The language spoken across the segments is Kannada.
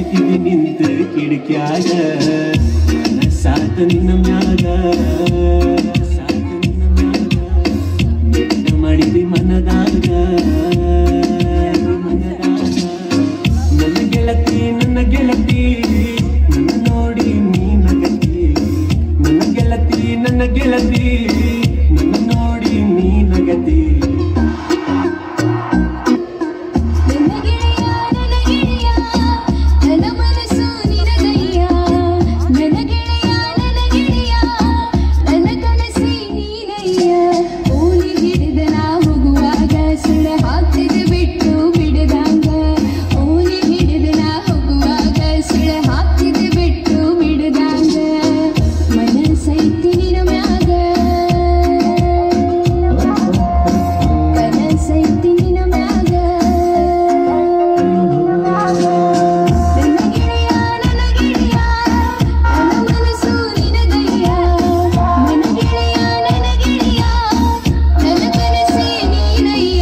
ಕಾಯ್ತಿದಿ ನಿಂತ ಕಿಡಿಕ್ಯಾಗ ಸಾತ ನಿನ್ನ ಮ್ಯಾಗ ಸಾತ ನಿನ್ನ ಮ್ಯಾಗ ನೆಟ್ಟ ಮಾಡಿದಿ ಮನದಾಗ ಮನದಾಗ ನನ್ನ ಗೆಳತಿ ನನ್ನ ಗೆಳತಿ ನನ್ನ ನೋಡಿ ನೀ ನಗತಿ ನನ್ನ ಗೆಳತಿ ನನ್ನ ಗೆಳತಿ ನನ್ನ ನೋಡಿ ನೀ ನಗತಿ ನನ್ನ ಗೆಳೆಯ ನನ್ನ ಗೆಳೆಯ ನನ್ನ ಮನಸ್ಸು ನಿನಗಯ್ಯ ನನ್ನ ಗೆಳೆಯ ನನ್ನ ಗೆಳೆಯ ನನ್ನ ಕನಸಿ ನೀನಯ್ಯ ಓಲಿ ಹಿಡಿದ ನಾ ಹೋಗುವಾಗ ಸುಳ ಹಾಕ್ತಿದೆ ಬಿಟ್ಟು ಬಿಡದಂಗ ಓಲಿ ಹಿಡಿದ ನಾ ಹೋಗುವಾಗ ಸುಳ ಹಾಕ್ತಿದೆ ಬಿಟ್ಟು ಬಿಡದಂಗ ಮನಸ್ಸೈತಿ ನಿನ ಮ್ಯಾಗ ಕನಸೈತಿ ನಿನ ಮ್ಯಾಗ ನನ್ನ ಗೆಳೆಯ ನನ್ನ ಗೆಳೆಯ ನನ್ನ ಮನಸ್ಸು ನಿನಗಯ್ಯ ನನ್ನ ಗೆಳೆಯ ನನ್ನ ಗೆಳೆಯ ನನ್ನ ಕನಸೇ ನೀನಯ್ಯ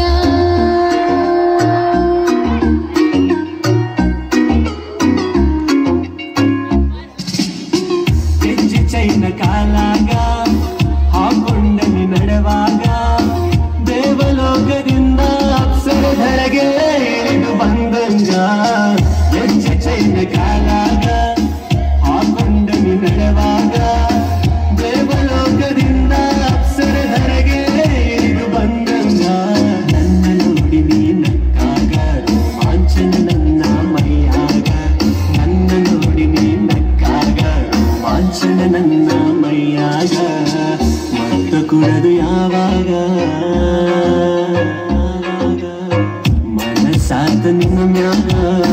ಹೆಜ್ಜೆ ಚೈನ ಕಾಲಾಗ ಹಾಕೊಂಡನಿ ನಡೆವಾಗ ದೇವಲೋಕದಿಂದ ಅಪ್ಸರದೊಳಗೆ ಇಳಿದು ಬಂದಂಗ ಹೆಜ್ಜೆ ಚೈನ ಕಾಲಾಗ ಹಾಕೊಂಡನಿ ನಡೆವಾಗ ದೇವಲೋಕದಿಂದ ಅಪ್ಸರದೊಳಗೆ ಇಳಿದು ಬಂದಂಗ ನನ್ನ ನೋಡಿ ನೀ ನಕ್ಕಾಗ ರೋಮಾಂಚನ ನನ್ನ ಮೈಯಾಗ ನನ್ನ ನೋಡಿ ನೀ ನಕ್ಕಾಗ ರೋಮಾಂಚನ ನನ್ನ ಮೈಯಾಗ ಮತ್ತ ಕುಡದು ಯಾವಾಗ ಮನಸ್ಸಾತ ನಿನ್ನ ಮ್ಯಾಗ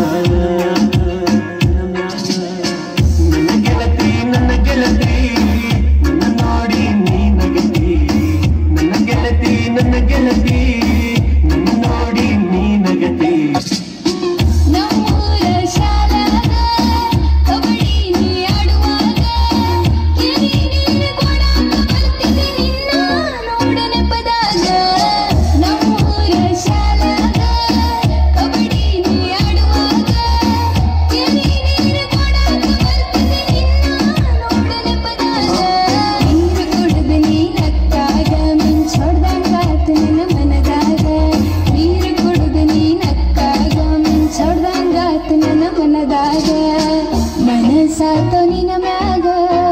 ನನ್ನ ಗೆಳತಿ ನನ್ನ ಗೆಳತಿ ನನ್ನ ನೋಡಿ ನೀ ನಗತಿ ನನ್ನ ಗೆಳತಿ ನನ್ನ ಗೆಳತಿ ನನ್ನ ನೋಡಿ ನೀ ನಗತಿ ನಮ್ಮೂರ ಶಾಲಾಗ ಕಬಡ್ಡಿ ನೀ ಆಡುವಾಗ ಕೆರಿ ನೀರು ಕೊಡಾಕ ಬರ್ತಿದ್ದೆ ನಿನ್ನ ನೋಡ ನೆಪದಾಗ ನಮ್ಮೂರ ಶಾಲಾಗ ಕಬಡ್ಡಿ ನೀ ಆಡುವಾಗ ಕೆರಿ ನೀರು ಕೊಡಾಕ ಬರ್ತಿದ್ದೆ ನಿನ್ನ ನೋಡ ನೆಪದಾಗ ನೀರು ಕುಡಿದು ನೀ ನಕ್ಕಾಗ ಮಿಂಚೊಡ್ದಂಗಾತು ನನ್ನ ಮನದಾಗ ನೀರು ಕುಡಿದು ನೀ ನಕ್ಕಾಗ ಮಿಂಚೊಡ್ದಂಗಾತು ನನ್ನ ಮನದಾಗ ಮನಸ್ಸಾತು ನಿನ್ನ ಮ್ಯಾಗ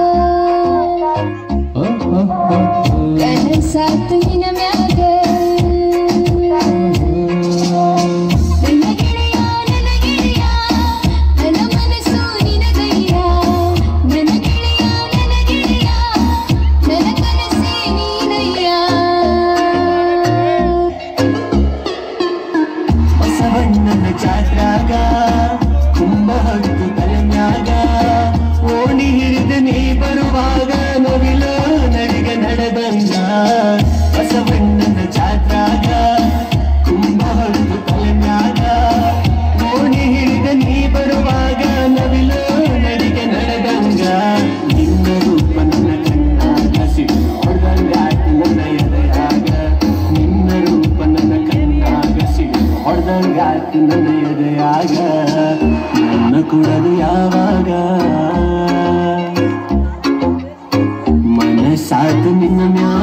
ಕನಸಾತು ನಿನ್ನ ಮ್ಯಾಗ ನನ್ನ ಗೆಳೆಯ ನನ್ನ ಗೆಳೆಯ ನನ್ನ ಮನಸ್ಸು ನಿನಗಯ್ಯ ನನ್ನ ಗೆಳೆಯ ನನ್ನ ಗೆಳೆಯ ನನ್ನ ಕನಸೇ ನೀನಯ್ಯ ಬಸವಣ್ಣನ ಜಾತ್ರಾಗ ಕುಂಭ ಹತ್ತು ತಲೆಮ್ಯಾಗ ಓಣಿ ಹಿಡಿದು ನೀ ಬರುವಾಗ ನವಿಲ ನಡಿಗ ನಡೆದಂಗ ಬಸವಣ್ಣನ ಜಾತ್ರಾಗ ಕುಂಭ ಹತ್ತು ತಲೆಮ್ಯಾಗ ಓಣಿ ಹಿಡಿದು ನೀ ಬರುವಾಗ ನವಿಲ ನಡಿಗ ನಡೆದಂಗ ನಿನ್ನ ರೂಪ ನನ್ನ ಕಣ್ಣಾಗ ಸಿಟ್ಟು ಹೊಡೆದಂಗಾಯ್ತು ನನ್ನ ಎದೆಯಾಗ ನಿನ್ನ ರೂಪ ನನ್ನ ಕಣ್ಣಾಗ ಸಿಟ್ಟು ಹೊಡೆದಂಗಾಯ್ತು ನನ್ನ ಎದೆಯಾಗ ನನ್ನ ಕುಡದು ಯಾವಾಗ ಮನಸ್ಸಾತು ನಿನ್ನ ಮ್ಯಾಗ